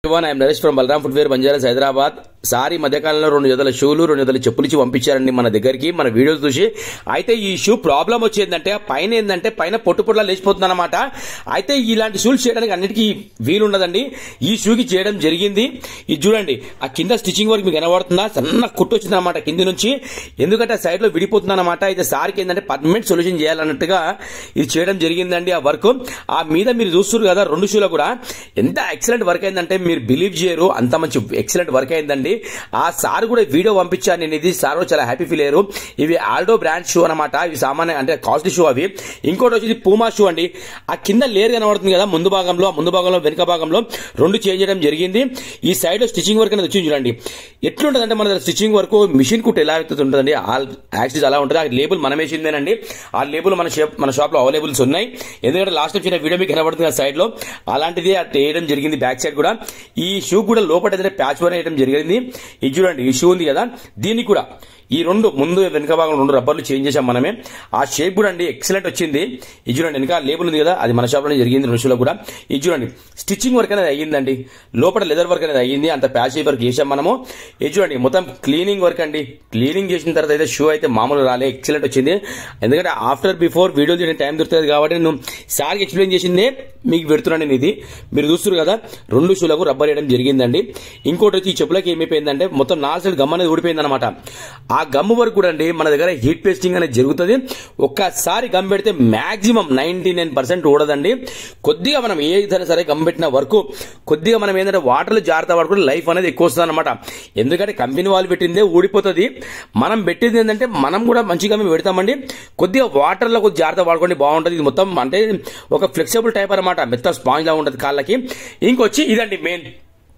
one I'm Naresh from Balaram footwear బంజారాస్ Hyderabad sir ఈ మధ్యకాలంలో రెండు జతల షూలు రెండు జతల చెప్పులు ఇచ్చి పంపించారండి మన దగ్గరికి మన వీడియోస్ చూసి అయితే ఈ షూ ప్రాబ్లం వచ్చేందంటే పైన ఏంటంటే పైన పొట్టు పొట్టులా లేచిపోతుంది అనమాట అయితే ఇలాంటి షూలు చేయడానికి అన్నిటికీ వీలుండదండి ఈ షూకి చేయడం జరిగింది ఇది చూడండి ఆ కింద స్టిచ్చింగ్ వర్క్ మీకు కనబడుతుందా సన్న కుట్టు వచ్చింది అనమాట కింది నుంచి ఎందుకంటే ఆ సైడ్ లో విడిపోతుంది అనమాట అయితే సార్కి ఏంటంటే పర్మనెంట్ సొల్యూషన్ చేయాలన్నట్టుగా ఇది చేయడం జరిగిందండి ఆ వర్క్ ఆ మీద మీరు చూస్తున్నారు కదా రెండు షూలో కూడా ఎంత ఎక్సలెంట్ వర్క్ అయిందంటే మీరు బిలీవ్ చేయరు అంత మంచి ఎక్సలెంట్ వర్క్ అయిందండి ఆ సార్ కూడా వీడియో పంపించాను నేను ఇది సార్ కూడా చాలా హ్యాపీ ఫీల్ అయ్యారు ఇవి ఆల్డో బ్రాండ్ షూ అనమాట ఇవి సామాన్య అంటే కాస్ట్లీ షూ అవి ఇంకోటి వచ్చేది పూమా షూ అండి ఆ కింద లేయర్ కనబడుతుంది కదా ముందు భాగంలో ఆ ముందు భాగంలో వెనుక భాగంలో రెండు చేంజ్ చేయడం జరిగింది ఈ సైడ్ లో స్టిచ్చింగ్ వర్క్ అనేది వచ్చింది చూడండి ఎట్లుంటదంటే మన స్టిచ్చింగ్ వర్క్ మిషన్ కుట్ ఎలా అయితే ఉంటుందండి ఆల్ యాక్సిస్ అలా ఉంటుంది ఆ లేబుల్ మనం వేసిందేనండి ఆ లేబుల్ మన షాప్ మన షాప్ లో అవైలబుల్స్ ఉన్నాయి ఎందుకంటే లాస్ట్ వచ్చిన వీడియో మీకు కనబడుతుంది ఆ సైడ్ లో అలాంటిది అట్లా వేయడం జరిగింది బ్యాక్ సైడ్ కూడా ఈ షూ కూడా లోపల ఏదైతే ప్యాచ్ వర్క్ వేయడం జరిగింది ఇది చూడండి ఈ షూ ఉంది కదా దీనికి కూడా ఈ రెండు ముందు వెనుక భాగం రెండు రబ్బర్లు చేంజ్ చేసాం మనమే ఆ షేప్ కూడా అండి ఎక్సలెంట్ వచ్చింది ఇది చూడండి వెనక లేబుల్ ఉంది కదా అది మన షాప్లోనే జరిగింది రెండు షూలో కూడా ఇది చూడండి స్టిచ్చింగ్ వర్క్ అనేది అయ్యిందండి లోపల లెదర్ వర్క్ అనేది అయ్యింది అంత ప్యాచ్ వర్క్ చేసాం మనము ఇది చూడండి మొత్తం క్లీనింగ్ వర్క్ అండి క్లీనింగ్ చేసిన తర్వాత అయితే షూ అయితే మామూలు రాలే ఎక్సలెంట్ వచ్చింది ఎందుకంటే ఆఫ్టర్ బిఫోర్ వీడియో చేయడం టైం దొరుకుతుంది కాబట్టి నేను సార్కి ఎక్స్ప్లెయిన్ చేసిందే మీకు పెడుతున్నాను నేను ఇది మీరు చూస్తున్నారు కదా రెండు షూలకు రబ్బర్ వేయడం జరిగిందండి ఇంకోటి వచ్చి ఈ చెప్పులకి ఏమైపోయిందంటే మొత్తం నాలుగు సైడ్ గమ్ అనేది ఊడిపోయింది అనమాట ఆ గమ్ వరకు కూడా అండి మన దగ్గర హీట్ పేస్టింగ్ అనేది జరుగుతుంది ఒక్కసారి గమ్ పెడితే మాక్సిమం నైన్టీ నైన్ పర్సెంట్ ఊడదండి కొద్దిగా మనం ఏ విధంగా సరే గమ్ పెట్టిన వరకు కొద్దిగా మనం ఏంటంటే వాటర్లో జాగ్రత్త పడుకుంటే లైఫ్ అనేది ఎక్కువ వస్తుంది అనమాట ఎందుకంటే కంపెనీ వాళ్ళు పెట్టిందే ఊడిపోతుంది మనం పెట్టింది ఏంటంటే మనం కూడా మంచిగా మేము పెడతామండి కొద్దిగా వాటర్లో కొద్దిగా జాగ్రత్త వాడుకోండి బాగుంటుంది ఇది మొత్తం అంటే ఒక ఫ్లెక్సిబుల్ టైప్ అనమాట మెత్త స్పాంజ్ లా ఉంటుంది కాళ్ళకి ఇంకొచ్చి ఇదండి మెయిన్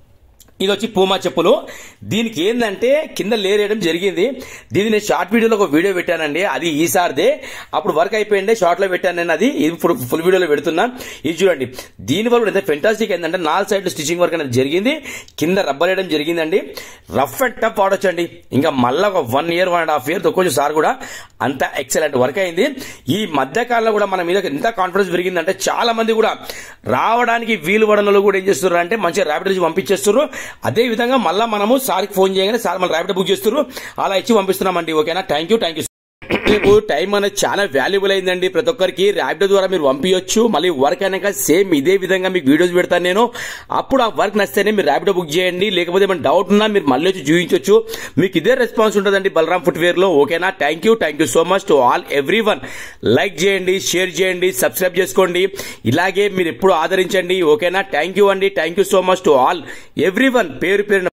ఇది వచ్చి పూమా చెప్పులు దీనికి ఏంటంటే కింద లేర్ వేయడం జరిగింది దీన్ని నేను షార్ట్ వీడియోలో ఒక వీడియో పెట్టానండి అది ఈసారిదే అప్పుడు వర్క్ అయిపోయింది షార్ట్ లో పెట్టాను నేను అది ఇప్పుడు ఫుల్ వీడియోలో పెడుతున్నా ఇది చూడండి దీని వల్ల ఎంత ఫెంటాస్టిక్ ఏంటంటే నాలుగు సైడ్లు స్టిచ్చింగ్ వర్క్ అనేది జరిగింది కింద రబ్బర్ వేయడం జరిగిందండి రఫ్ అండ్ టఫ్ వాడొచ్చండి ఇంకా మళ్ళీ ఒక one year one and half year తొక్కొచ్చు సార్ కూడా అంత ఎక్సలెంట్ వర్క్ అయింది ఈ మధ్య కాలంలో కూడా మన మీద ఎంత కాన్ఫిడెన్స్ పెరిగిందంటే చాలా మంది కూడా రావడానికి వీలు పడనలో కూడా ఏం చేస్తున్నారు అంటే మంచిగా ర్యాపిడ్ నుంచి పంపించేస్తున్నారు అదే విధంగా మళ్ళీ మనము సార్కి ఫోన్ చేయగానే సార్ మళ్ళీ ర్యాపిడ్ బుక్ చేస్తున్నారు అలా ఇచ్చి పంపిస్తున్నామండి ఓకేనా థ్యాంక్ యూ థ్యాంక్ యూ రేపు టైం అనేది చాలా వాల్యుబుల్ అయిందండి ప్రతి ఒక్కరికి ర్యాపిడో ద్వారా మీరు పంపించవచ్చు మళ్ళీ వర్క్ అయినాక సేమ్ ఇదే విధంగా మీకు వీడియోస్ పెడతాను నేను అప్పుడు ఆ వర్క్ నచ్చితేనే మీరు ర్యాపిడో బుక్ చేయండి లేకపోతే ఏమైనా డౌట్ ఉన్నా మీరు మళ్ళీ వచ్చి చూపించవచ్చు మీకు ఇదే రెస్పాన్స్ ఉంటుందండి బలరాం ఫుట్వేర్ లో ఓకేనా thank you thank you so much to all everyone like చేయండి షేర్ చేయండి సబ్స్క్రైబ్ చేసుకోండి ఇలాగే మీరు ఎప్పుడు ఆదరించండి ఓకేనా థ్యాంక్ యూ అండి thank you so much to all everyone పేరు పేరు